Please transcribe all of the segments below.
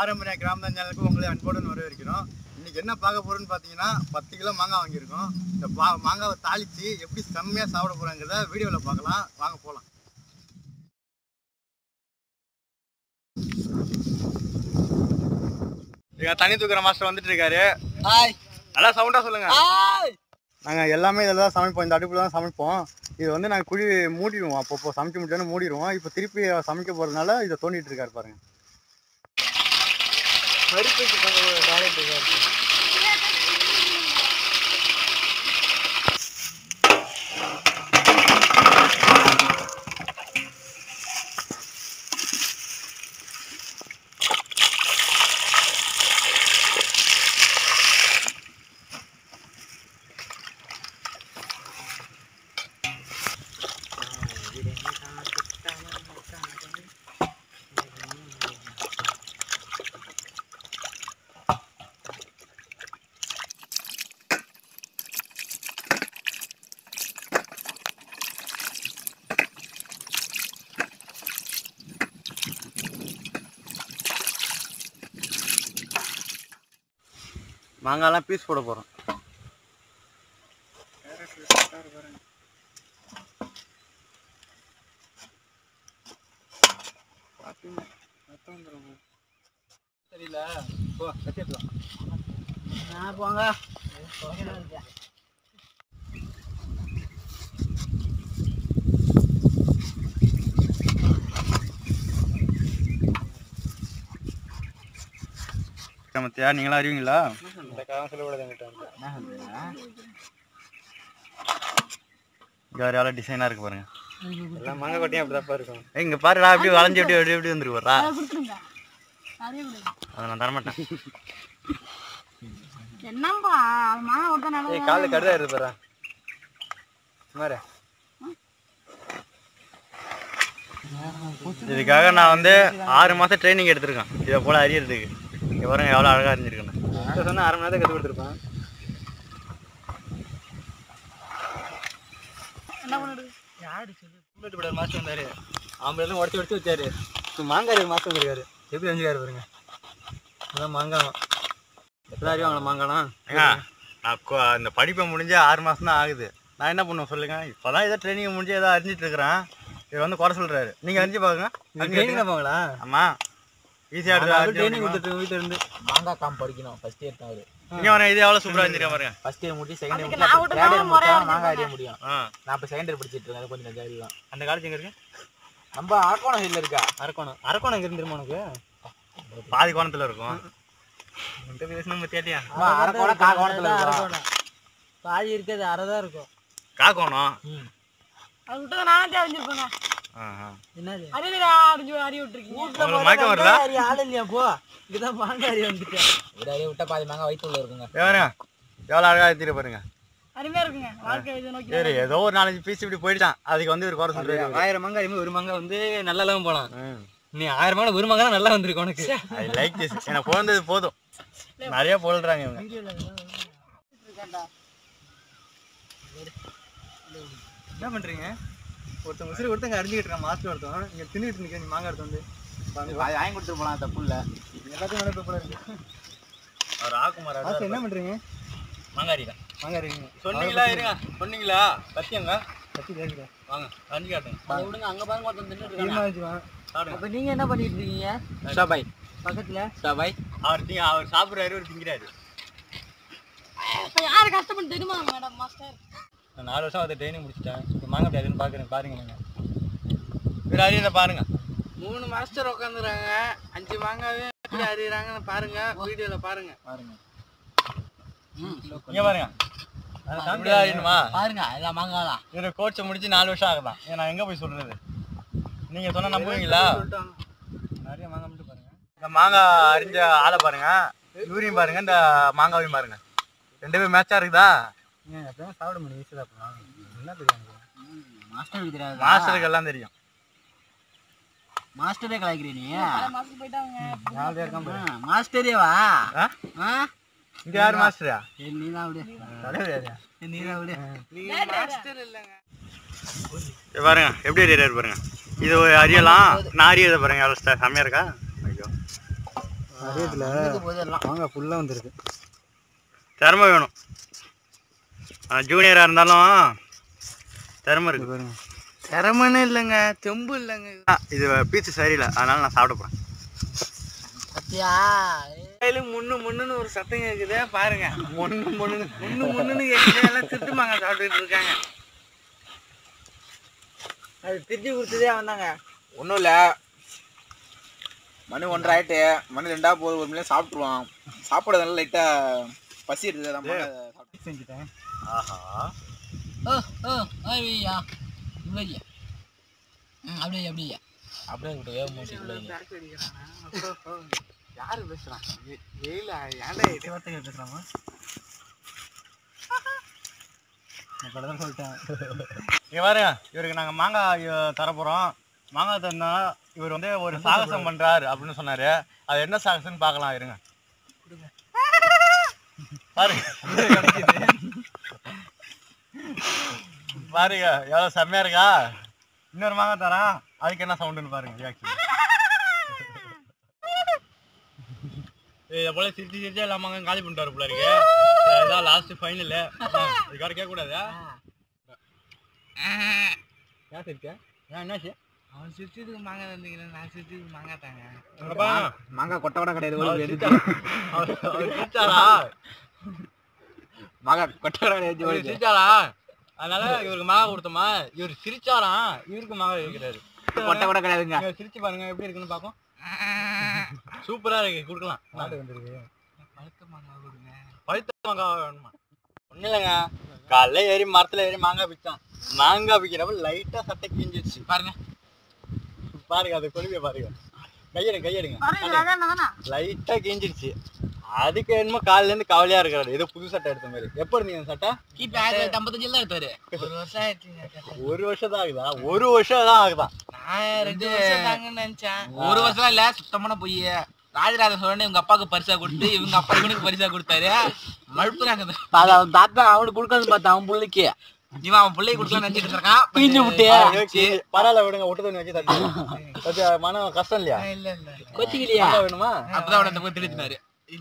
பாரம்பரிய கிராம சேனலுக்கு உங்களை அன்புடன் வரவேற்கிறோம் இன்னைக்கு என்ன பார்க்க போறோம்னு பார்த்தீங்கன்னா பத்து கிலோ மாங்காய் வாங்கியிருக்கோம் இந்த பா மாங்காவை தாளிச்சு எப்படி செம்மையாக சாப்பிட போறாங்கிறத வீடியோவில் பார்க்கலாம் வாங்க போகலாம் இங்க தண்ணி தூக்குற மாஸ்டர் வந்துட்டு இருக்காரு ஹாய் நல்லா சவுண்டா சொல்லுங்க ஹாய் நாங்கள் எல்லாமே இதில் தான் சமைப்போம் இந்த அடுப்பில் தான் சமைப்போம் இது வந்து நாங்கள் குழி மூடிடுவோம் அப்பப்போ சமைக்க முடியலன்னு மூடிடுவோம் இப்போ திருப்பி சமைக்க போகிறதுனால இதை தோண்டிட்டு இருக்காரு பாருங்க பருப்புக்கு கொஞ்சம் டாலர் இருக்காரு மாங்காய்லாம் பீஸ் போட போகிறோம் தெரியல போ கட்டிடலாம் நான் போங்க மத்தியா நீங்களாம் அறிவீங்களா இந்த காலம் சொல்லக்கூடாது என்கிட்ட இங்கே வேறு எவ்வளோ டிசைனாக இருக்கு பாருங்க எல்லாம் மாங்காய் கொட்டையும் அப்படிதான்ப்பா இருக்கும் ஏய், இங்க பாருடா அப்படியே வளைஞ்சு அப்படியே அப்படியே அப்படியே வந்துருக்கு வரா கொடுத்துருங்க நிறைய கொடுங்க அதை நான் தரமாட்டேன் என்னம்பா அது மாலை கொடுத்தா நல்லா ஏய் காலில் கடுதா இருக்கு பாரு சுமாரு இதுக்காக நான் வந்து ஆறு மாதம் ட்ரைனிங் எடுத்திருக்கேன் இதை போல் அறியறதுக்கு இங்கே பாருங்க எவ்வளோ அழகாக அறிஞ்சிருக்கேன் நான் சொன்னா அரை மணி நேரத்தை கற்றுக் கொடுத்துருப்பேன் என்ன பண்ணுது யாரு சொல்லு கும்பிட்டு விட மாஸ்டர் வந்தாரு ஆம்பளை உடச்சி உடச்சி வச்சாரு இப்போ மாங்காய் மாஸ்டர் வந்திருக்காரு எப்படி செஞ்சுக்காரு பாருங்க அதான் மாங்காய் எத்தனை அறிவாங்களா மாங்காய்லாம் ஏங்க நான் கொ- இந்த படிப்பை முடிஞ்சு ஆறு மாதம் தான் ஆகுது நான் என்ன பண்ணுவேன் சொல்லுங்க இப்போ தான் ஏதோ ட்ரைனிங் முடிஞ்சு ஏதோ அறிஞ்சிட்டு இருக்கிறேன் இவர் வந்து குறை சொல்கிறாரு நீங்கள் அறிஞ்சு பாருங்க ட்ரைனிங் போங்களா ஆமாம் ஈஸியாக ட்ரைனிங் எடுத்து கொடுத்துட்டு வீட்டில் இருந்து மாங்காய் காம் படிக்கணும் ஃபர்ஸ்ட் இயர் தான் அவரு இங்கே வரேன் இது எவ்வளோ சூப்பராக இருந்துருக்கேன் பாருங்க ஃபர்ஸ்ட் இயர் முடி செகண்ட் அதுக்கு இயர் நான் விட்டு தேர்ட் தான் இயர் முறையா முடிச்சா மாங்காய் அறிய முடியும் ஆ நான் இப்போ செகண்ட் இயர் படிச்சிட்டு இருக்கேன் அது கொஞ்சம் ஜாலிலாம் அந்த காலேஜ் எங்கே இருக்கு நம்ம அரக்கோணம் ஹில்ல இருக்கா அரக்கோணம் அரக்கோணம் எங்க இருந்துருமா உனக்கு பாதி கோணத்தில் இருக்கும் இந்த பேசணும் பத்தியாட்டியா ஆமா அரக்கோணம் காகோணத்துல இருக்கா பாதி இருக்கிறது அரை தான் இருக்கும் காக்கோணம் அது விட்டதை நானே அறிஞ்சிருப்பேங்க ஆ ஆ அறியுதுடா அறிஞ்சு அறிய விட்டுருக்கீங்க உங்களுக்கு மயக்கம் வரல ஆள் இல்லையா போ இதுதான் மாங்காய் அறிய வந்துட்டேன் ஒரு அறிய விட்டா பாதி மாங்காய் வயிற்றுல இருக்குங்க பாருங்க எவ்வளோ அழகாக எடுத்துட்டு பாருங்க அருமையா இருக்குங்க வாழ்க்கை இதை நோக்கி சரி ஏதோ ஒரு நாலஞ்சு பீஸ் இப்படி போயிட்டான் அதுக்கு வந்து ஒரு குறை சொல்றாரு ஆயிரம் மாங்காய் அறியும்போது ஒரு மாங்காய் வந்து நல்லா இல்லாம போலாம் ம். நீ ஆயிரம் மாங்காய் ஒரு மாங்காய் தான் நல்லா வந்திருக்கு உனக்கு ஐ லைக் திஸ் எனக்கு பிறந்தது போதும் நிறைய போடுறாங்க இவங்க என்ன பண்றீங்க ஒருத்தன் உசிறு ஒருத்தங்க அறிஞ்சிக்கிட்டு இருக்கான் மாஸ்டர் ஒருத்தன் இங்க தின்னுட்டு நிக்க நீ மாங்காய் எடுத்து வந்து பாதி வாங்கி கொடுத்துட்டு போலாம் தப்பு இல்ல எல்லாத்தையும் நடப்பு போல இருக்கு அவர் ஆக்குமார் மாஸ்டர் என்ன பண்றீங்க மாங்காரி தான் மாங்காய் அறிவீங்க சொன்னீங்களா இருங்க சொன்னீங்களா கத்தியங்க கத்தி கேட்குறேன் வாங்க அஞ்சு காட்டுங்க விடுங்க அங்க பாருங்க ஒருத்தன் தின்னுட்டு தீர்மா வச்சுவான் சாப்பிடுங்க அப்ப நீங்க என்ன பண்ணிட்டு இருக்கீங்க ஷபாய் பக்கத்துல ஷபாய் அவர் திங்க அவர் சாப்பிட்றாரு ஒரு திங்கிறாரு இப்ப யாரு கஷ்டப்பட்டு தெரியுமா மேடம் மாஸ்டர் நான் நாலு வருஷம் அதை ட்ரைனிங் முடிச்சிட்டேன் இப்போ மாங்காய் அப்படி அதுன்னு பாக்குறேன் பாருங்க நீங்க இவர் அறியதை பாருங்க மூணு மாஸ்டர் உட்காந்துறாங்க அஞ்சு மாங்காவே எப்படி அறியறாங்கன்னு பாருங்க வீடியோல பாருங்க பாருங்க இங்க பாருங்க இப்படி அறியணுமா பாருங்க எல்லாம் மாங்காய் தான் இவர் கோச்சை முடிச்சு நாலு வருஷம் ஆகுதான் ஏன் நான் எங்க போய் சொல்றது நீங்க சொன்னா நம்புவீங்களா நிறைய மாங்காய் மட்டும் பாருங்க இந்த மாங்காய் அரிஞ்ச ஆளை பாருங்க இவரையும் பாருங்க இந்த மாங்காவையும் பாருங்க ரெண்டு பேரும் மேட்சா இருக்குதா ஏன் எப்பயும் சாப்பிட முடியும் ஈஸி தான் என்ன தெரியும் எனக்கு? மாஸ்டருக்கு தெரியாது மாஸ்டருக்கு எல்லாம் தெரியும் மாஸ்டரே கலாய்க்கிறீ நீ பல மாசத்துக்கு போயிட்டாங்க நாலு பேர் இருக்கான் பாரு. மாஸ்டரேவா ஆ? ஆ இங்க யாரு மாஸ்டரா நீ தான் விடு தலைவர் நீ தான் விடு நீங்க மாஸ்டர் இல்லைங்க இங்க பாருங்க எப்படி அறியறாரு பாருங்க இது ஒரு அறியலாம் நான் அறியதை பாருங்க எவ்வளோ ஸ்ட- செம்மையா இருக்கா ஐயோ அதே இதில் மாங்காய் ஃபுல்லாக வந்துருக்கு திறமை வேணும் ஜூனியராக இருந்தாலும் திறமை இது இருக்கு பாருங்க திறமன்னு இல்லைங்க தெம்பு இல்லைங்க ஆ, இது பீச்சு சரியில்லை அதனால நான் சாப்பிட போகிறேன் பத்தியா கையில முன்னு முன்னுன்னு ஒரு சத்தம் கேக்குதே பாருங்க முன்னு முன்னு முன்னு முன்னுன்னு கேக்குது எல்லாம் திருட்டு மாங்காய் சாப்பிட்டுட்டு இருக்காங்க அது திருச்சி கொடுத்ததே வந்தாங்க ஒன்றும் இல்லை மணி ஒன்றரை ஆயிட்டு மணி ரெண்டா போது ஒரு மணி சாப்பிட்ருவான் சாப்பிட்றதுனால லைட்டாக பசி எடுத்தது அதான் மாங்காய் சாப்பிட்டேன். செஞ்சுட்டேன் ஆஹா ஓ ஓ ஐயா இல்லையா ம் அப்படியே அப்படியே அப்படியே விட்டு வேக மூச்சு பேக் அடிக்கிறானா அப்போ, அப்போ, யாரு பேசுறான் வெயில ஏன்டா இது? வார்த்தைகள் பேசுகிறாமா நான் கடை சொல்லிட்டேன் இங்க பாருங்க இவருக்கு நாங்கள் மாங்காய் அஹ், தர போகிறோம் மாங்காய் தந்தா இவர் வந்து ஒரு சாகசம் பண்ணுறாரு அப்படின்னு சொன்னார் அது என்ன சாகசம்னு பார்க்கலாம் இருங்க பாருங்க பாருங்க எவ்வளோ செம்மையா இருக்கா இன்னொரு மாங்காய் தரேன் அதுக்கு என்ன சவுண்டுன்னு பாருங்க ரியாக்ஷன் இதை போல சிரிச்சு சிரிச்சு எல்லா மாங்காயும் காலி பண்ணிட்டு போல இருக்கு இதான் லாஸ்ட் ஃபைனல் இதுக்காக கேட்கக்கூடாது ஏன் சிரிச்ச ஏன் என்னாச்சு அவன் சிரிச்சதுக்கு மாங்காய் தந்தீங்கன்னா நான் சிரிச்சதுக்கு மாங்காய் தாங்க அப்பா, மாங்காய் கொட்டை கூட கிடையாது அவர் ஒரு சிரிச்சாரா? அவர் அவர் சிரிச்சாரா மாங்காய் கொட்டை கூட கிடையாது இவர் ஒரு சிரிச்சாரா அதனால இவருக்கு மாங்காய் கொடுத்தோமா இவர் சிரிச்சாராம் இவருக்கு மாங்காய் வைக்கிறாரு கொட்டை கூட கிடையாதுங்க நீங்க சிரிச்சு பாருங்க எப்படி இருக்குன்னு பாப்போம் சூப்பரா இருக்கு கொடுக்கலாம் நாடு வந்திருக்கு பழுத்த மாங்காய் கொடுங்க பழுத்த மாங்காய் வேணுமா ஒன்றும் இல்லைங்க காலைல ஏறி மரத்துல ஏறி மாங்காய் பிச்சான் மாங்காய் பிக்கிறப்ப லைட்டா சட்டை கிஞ்சிருச்சு பாருங்க பாருங்க அது கொழுவிய பாருங்க கையெடுங்க கையெடுங்க பாருங்க அதான் தானே லைட்டா கிஞ்சிருச்சு அதுக்கு என்னமோ காலையில இருந்து கவலையா இருக்கிறாரு ஏதோ புது சட்டை எடுத்த மாதிரி எப்போ இருந்தீங்க இந்த சட்டை கிபி ஆயிரத்தி தொள்ளாயிரத்தி ஐம்பத்தஞ்சில் தான் எடுத்தாரு ஒரு வருஷம் ஆயிடுச்சுங்க ஒரு வருஷம் தான் ஆகுதா ஒரு வருஷம் தான் ஆகுதான் நான் ரெண்டு வருஷம் தாங்கன்னு நினைச்சேன் ஒரு வருஷம் இல்ல சுத்தமான பொய் ராஜராஜ சோழன் இவங்க அப்பாவுக்கு பரிசா கொடுத்து இவங்க அப்பா இவனுக்கு பரிசா கொடுத்தாரு மழுப்புறாங்க அது அவன் தாத்தா அவனுக்கு கொடுக்கணும்னு பார்த்தா அவன் பிள்ளைக்கு இவன் அவன் பிள்ளைக்கு கொடுக்கலாம்னு நினைச்சிட்டு இருக்கான் பிஞ்சு விட்டு பரவாயில்ல விடுங்க விட்டு தண்ணி வச்சு தட்டி கொஞ்சம் மனம் கஷ்டம் இல்லையா இல்ல இல்ல கொத்திக்கலையா மாங்காய் வேணுமா அப்பதான் அவனை அந்த போய் திடுத்தினாரு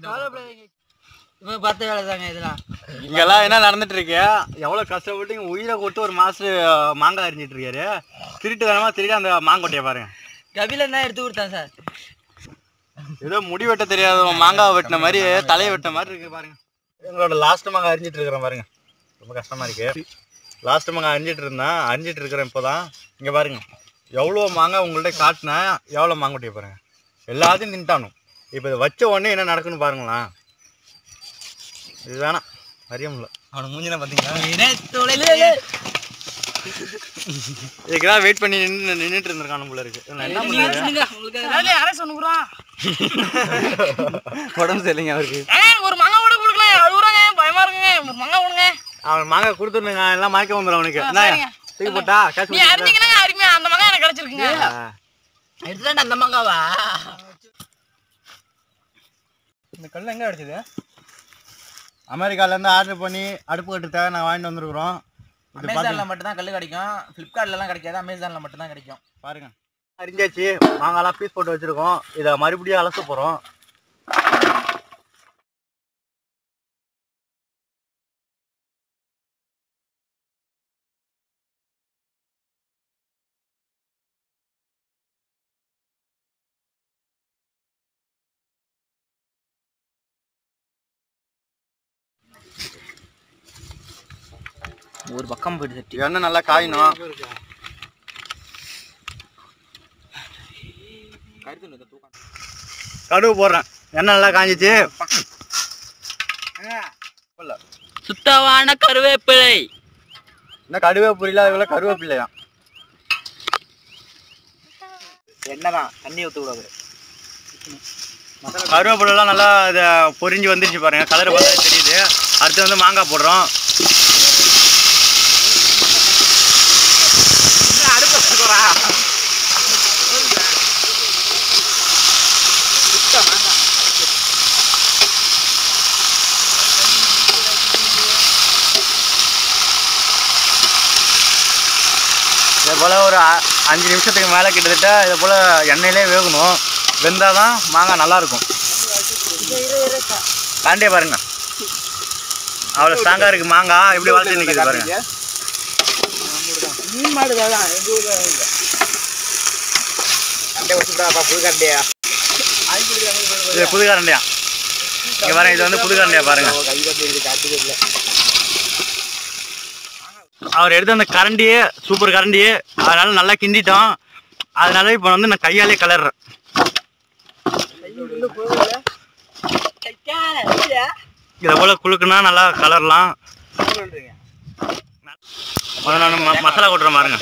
இவன் பார்த்த வேலை தாங்க இதெல்லாம் இங்கெல்லாம் என்ன நடந்துட்டு இருக்கு எவ்வளவு கஷ்டப்பட்டு இங்க உயிரை கொடுத்து ஒரு மாசம் மாங்காய் அரிஞ்சிட்டு இருக்காரு திருட்டு தனமா திருடி அந்த மாங்கொட்டையை பாருங்க கபிலன் தான் எடுத்து கொடுத்தான் சார் ஏதோ முடி வெட்ட தெரியாத மாங்காய் வெட்டின மாதிரி தலையை வெட்டின மாதிரி இருக்கு பாருங்க எங்களோட லாஸ்ட் மாங்காய் அரிஞ்சிட்டு இருக்கிறேன் பாருங்க ரொம்ப கஷ்டமா இருக்கு லாஸ்ட் மாங்காய் அரிஞ்சிட்டு இருந்தேன் அரிஞ்சிட்டு இருக்கிறேன் இப்போதான் இங்க பாருங்க எவ்வளோ மாங்காய் உங்கள்ட்ட காட்டினேன் எவ்வளோ மாங்கொட்டையை பாருங்க எல்லாத்தையும் தின்ட்டானும் இப்போ இதை வச்ச உடனே என்ன நடக்குன்னு பாருங்களேன் இது வேணாம் அறிய முடியல அவனுக்கு மூஞ்சினா பார்த்தீங்களா இதுக்குதான் வெயிட் பண்ணி நின்று நின்றுட்டு இருந்திருக்கானு போல இருக்கு நான் என்ன பண்ணுறது யாரே சொன்னுக்குறான் உடம்பு சரியில்லைங்க அவருக்கு ஒரு மங்க கூட கொடுக்கலாம் அழுகுறாங்க பயமா இருக்குங்க ஒரு மங்க கொடுங்க அவன் மாங்காய் கொடுத்துருங்க எல்லாம் மயக்க வந்துடும் அவனுக்கு என்ன தூக்கி போட்டா காசு நீ அறிஞ்சீங்கன்னா யாருக்குமே அந்த மங்க எனக்கு கிடைச்சிருக்குங்க எடுத்துட்டாண்டா அந்த மங்காவா இந்த கல் எங்க அடிச்சது அமெரிக்கால இருந்து ஆர்டர் பண்ணி அடுப்பு கட்டுறதுக்காக நான் வாங்கிட்டு வந்திருக்கிறோம் இது அமேசான்ல பாத்தீங்க- மட்டும் தான் கல் கிடைக்கும் ஃப்ளிப்கார்ட்ல எல்லாம் கிடைக்காது அமேசான்ல மட்டும் தான் கிடைக்கும் பாருங்க அரிஞ்சாச்சு மாங்காய்லாம் பீஸ் போட்டு வச்சிருக்கோம் இதை மறுபடியும் அலச போறோம் ஒரு பக்கம் போயிடுது எண்ணெய் நல்லா காயணும் கடுகு போடுறேன் எண்ணெய் நல்லா காஞ்சிச்சு சுத்தமான கருவேப்பிலை என்ன கடுவே புரியல அதுக்குள்ள கருவேப்பில்லையா எண்ணெய் தான் தண்ணி ஊற்ற கூடாது கருவேப்பிலாம் நல்லா இதை பொரிஞ்சு வந்துருச்சு பாருங்க கலர் பார்த்தா தெரியுது அடுத்து வந்து மாங்காய் போடுறோம் இதே போல் ஒரு அ- அஞ்சு நிமிஷத்துக்கு மேலே கிட்டத்தட்ட இதை போல் எண்ணெயிலே வேகணும் வெந்தால் தான் மாங்காய் நல்லாயிருக்கும் காண்டே பாருங்க அவ்வளோ ஸ்ட்ராங்காக இருக்கு மாங்காய் எப்படி வளர்த்து நிற்கிது பாருங்க மீன் மாடு தான் எங்க ஊர்ல இல்ல. கண்டே வச்சுட்டாப்பா புது கண்டையா இது புது கரண்டியா இங்கே பாருங்க இது வந்து புது கரண்டியா பாருங்க கை கட்டி இருக்கு காட்டுது இல்ல அவர் எடுத்த அந்த கரண்டியே சூப்பர் கரண்டியே அதனால நல்லா கிண்டிட்டோம் அதனால இப்போ வந்து நான் கையாலே கலர்றேன் இதை போல குலுக்குனா நல்லா கலரலாம் முதல்ல நான் ம- மசாலா கொட்டுறேன் பாருங்க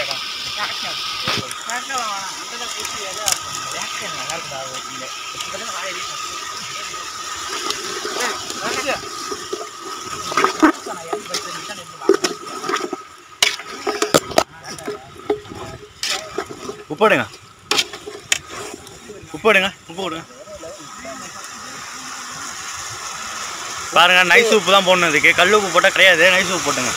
உப்பு எடுங்க உப்பு எடுங்க உப்பு கொடுங்க பாருங்க நைஸ் உப்பு தான் போடணும் இதுக்கு கல் உப்பு போட்டால் கிடையாது நைஸ் உப்பு போட்டுங்க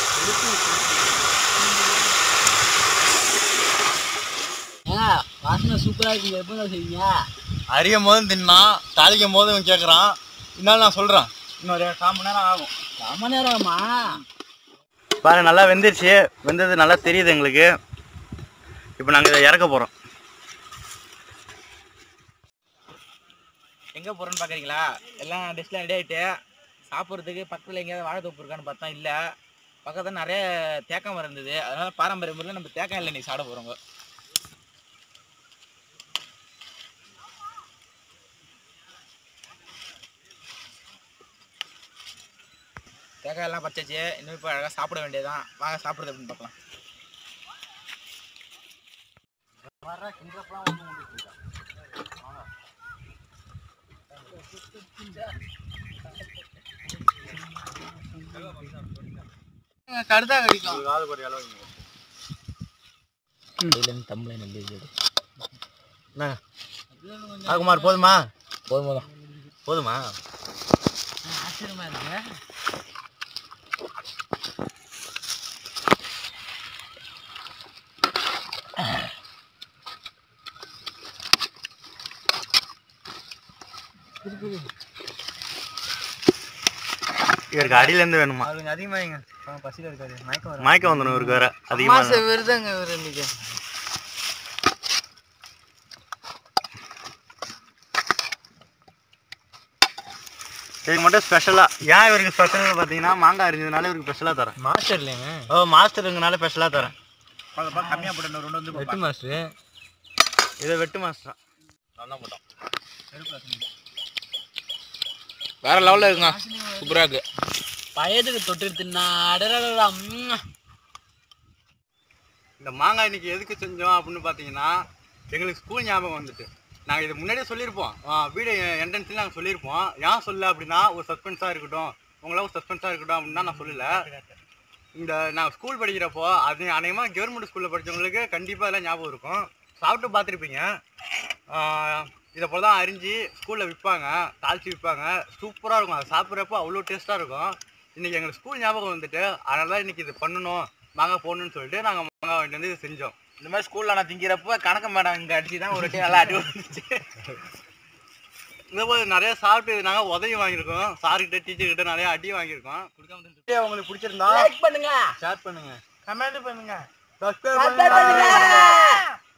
வாசனை சூப்பரா இருக்கு எப்போ செய்வீங்க அறியும் போதும் தின்னான் தாளிக்கும் போதும் கேட்குறான் இருந்தாலும் நான் சொல்கிறேன் இன்னொரு கால் மணி நேரம் ஆகும் ரொம்ப நேரமா பாருங்க நல்லா வெந்துருச்சு வெந்தது நல்லா தெரியுது எங்களுக்கு இப்போ நாங்கள் இதை இறக்க போகிறோம் எங்க போறோம்னு பாக்குறீங்களா எல்லாம் டிஷ்லாம் ரெடி ஆயிட்டு சாப்பிட்றதுக்கு பக்கத்துல எங்கேயாவது வாழைத்தோப்பு இருக்கான்னு பார்த்தா இல்ல பக்கத்துல நிறைய தேக்கம் மரம் இருந்தது அதனால பாரம்பரிய முறையில் நம்ம தேக்கம் இல்லை நீ சாப்பிட போறோங்க தேங்காய் எல்லாம் பச்சாச்சு இன்னும் இப்போ அழகாக சாப்பிட வேண்டியதுதான் வாங்க சாப்பிடுறது அப்படின்னு பார்க்கலாம் கருதா கடிக்கும் தமிழ் நல்லி என்னங்க ஆகுமார் போதுமா போதும் போதும் போதுமா ஆச்சரியமா இருக்கு இவருக்கு அடியிலேருந்து வேணுமா அது கொஞ்சம் அதிகமாகிங்க பசியில் இருக்காது மயக்கம் வரும் மயக்கம் வந்துடும் இவருக்கு வேற அதிகமாக விருதாங்க இவர் இன்னைக்கு இதுக்கு மட்டும் ஸ்பெஷலாக ஏன் இவருக்கு ஸ்பெஷல்னு பார்த்தீங்கன்னா மாங்காய் இருந்ததுனால இவருக்கு ஸ்பெஷலாக தரேன் மாஸ்டர் இல்லைங்க ஓ மாஸ்டருங்கனால ஸ்பெஷலாக தரேன் கம்மியா போட்டு ரெண்டு வந்து வெட்டு மாஸ்டர் இதை வெட்டு மாஸ்டர் நல்லா போட்டோம் வேற லெவல்ல இருக்குங்க சூப்பரா இருக்கு பயத்துக்கு தொட்டு தின்னா அடடடடா, ம்ம். இந்த மாங்காய் இன்னைக்கு எதுக்கு செஞ்சோம் அப்படின்னு பார்த்தீங்கன்னா எங்களுக்கு ஸ்கூல் ஞாபகம் வந்துட்டு நாங்கள் இது முன்னாடியே சொல்லியிருப்போம் ஆ, வீடு என்ட்ரன்ஸ்ல நாங்கள் சொல்லியிருப்போம் ஏன் சொல்ல அப்படின்னா ஒரு சஸ்பென்ஸாக இருக்கட்டும் உங்களால் ஒரு சஸ்பென்ஸாக இருக்கட்டும் அப்படின்னு நான் சொல்லலை இந்த நான் ஸ்கூல் படிக்கிறப்போ அது அநேகமாக கவர்மெண்ட் ஸ்கூலில் படித்தவங்களுக்கு கண்டிப்பாக அதெல்லாம் ஞாபகம் இருக்கும் சாப்பிட்டு பார்த்துருப்பீங்க இதை போல தான் அரிஞ்சு ஸ்கூலில் விற்பாங்க தாளிச்சு விற்பாங்க சூப்பராக இருக்கும் அதை சாப்பிட்றப்போ அவ்வளோ டேஸ்ட்டாக இருக்கும் இன்றைக்கி எங்களுக்கு ஸ்கூல் ஞாபகம் வந்துட்டு அதனால தான் இன்றைக்கி இது பண்ணணும் மாங்காய் போடணும்னு சொல்லிட்டு நாங்கள் மாங்காய் வாங்கிட்டு வந்து இதை செஞ்சோம் இந்த மாதிரி ஸ்கூல்ல நான் திங்கிறப்ப கணக்கு மேடம் இங்க அடிச்சு தான் ஒரு வாட்டி நல்லா அடி வந்துச்சு இந்த போது நிறைய சாப்பிட்டு நாங்கள் உதவி வாங்கியிருக்கோம் சார்கிட்ட டீச்சர்கிட்ட நிறைய அடி வாங்கியிருக்கோம் வீடியோ உங்களுக்கு பிடிச்சிருந்தா லைக் பண்ணுங்க ஷேர் பண்ணுங்க கமெண்ட் பண்ணுங்க சப்ஸ்கிரைப் பண்ணுங்க